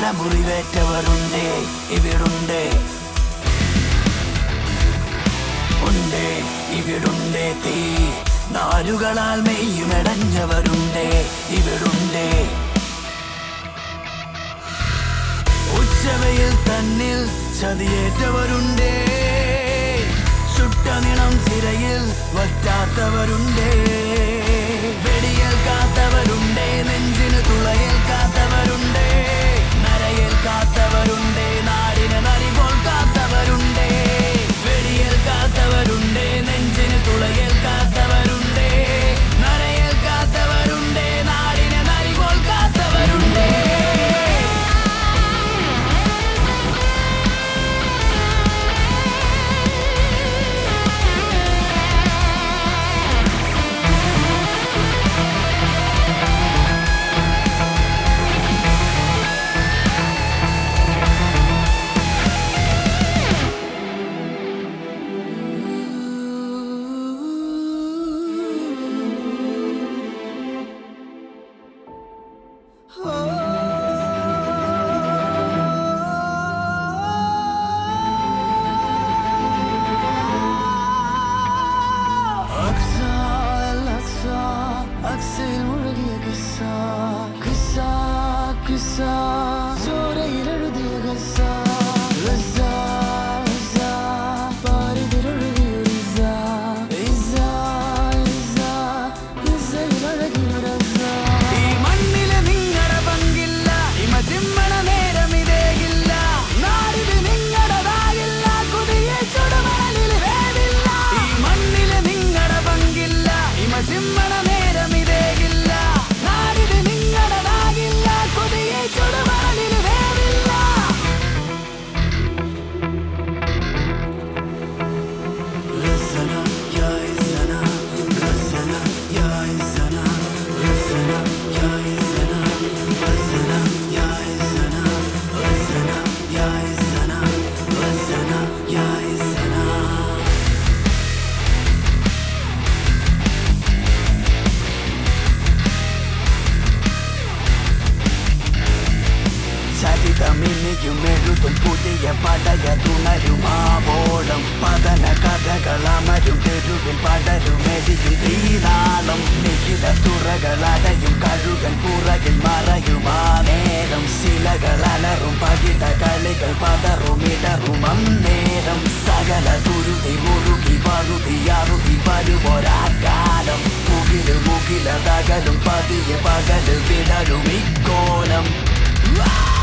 മുറിവേറ്റവരുണ്ട് ഇവിടുണ്ട് ഉണ്ട് ഇവിടുണ്ട് തീ നാരുകളാൽ മെയ്യുമെടഞ്ഞവരുണ്ട് ഇവിടുണ്ട് ഉച്ചവയിൽ തന്നിൽ ചതിയേറ്റവരുണ്ട് ചുട്ടനിളം സിരയിൽ വറ്റാത്തവരുണ്ട് വെടിയേൽക്കാത്തവരുണ്ട് നെഞ്ചിന് തുളയേൽക്കാത്തവരുണ്ട് നരയേൽക്കാത്തവരുണ്ട് നാടിന് നരിപോൽ കാത്തവരുണ്ട് വെടിയേൽക്കാത്തവരുണ്ട് നെഞ്ചിന് തുളയേൽക്കാത്തവരുണ്ട് നരയേൽക്കാത്തവരുണ്ട് നാടിന് നരിപോൽ കാത്തവരുണ്ട് أقصى الأقصى أقصى മുഴുകിയ കിസ്സ കിസ്സ കിസ്സ ചോരയിലെഴുതിയ ഗസ്സ ഗസ്സ ഗസ്സ പാരിതിലൊഴുകിയ റിസ്സ ഇസ്സ ഇസ്സ ഇസ്സയിലഴകിയ റസ്സ ഈ മണ്ണില് നിങ്ങളുടെ പങ്കില്ല ഇമ ചിമ്മണ നേരം ഇതേകില്ല നാടിത് നിങ്ങളുടേതാകില്ല കുതിയെ ചുടുമണലിൽ വേവില്ല ഈ മണ്ണില് നിങ്ങളുടെ പങ്കില്ല ഇമ ചിമ്മണ നേരം ഇതേകില്ല നാടിത് നിങ്ങളുടേതാകില്ല കുതിയെ ചുടുമണലിൽ വേവില്ല رزنا يا عزنا رزنا يا عزنا رزنا يا عزنا رزنا يا عزنا رزنا يا عزنا رزنا يا عزنا ചരിതമിനിയും എഴുതും പുതിയ പടയ തുണരുമാവോളം പതന കഥകളമരും തെരുവിൽ പടരും എരിയും തീനാളം നികിത തുറകളടയും കഴുകൻ പുറകിൽ മറയുമാ നേരം ശിലകൾ അലറും പകിട കളികൾ പതറും ഇടറും അന്നേരം സകല തുരുതി മുറുകി പറുതി അറുതി വരുമൊരാകാലം മുകില് മുകില തകലും പതിയെ പകല് വിടരും ഇക്കോലം Ah!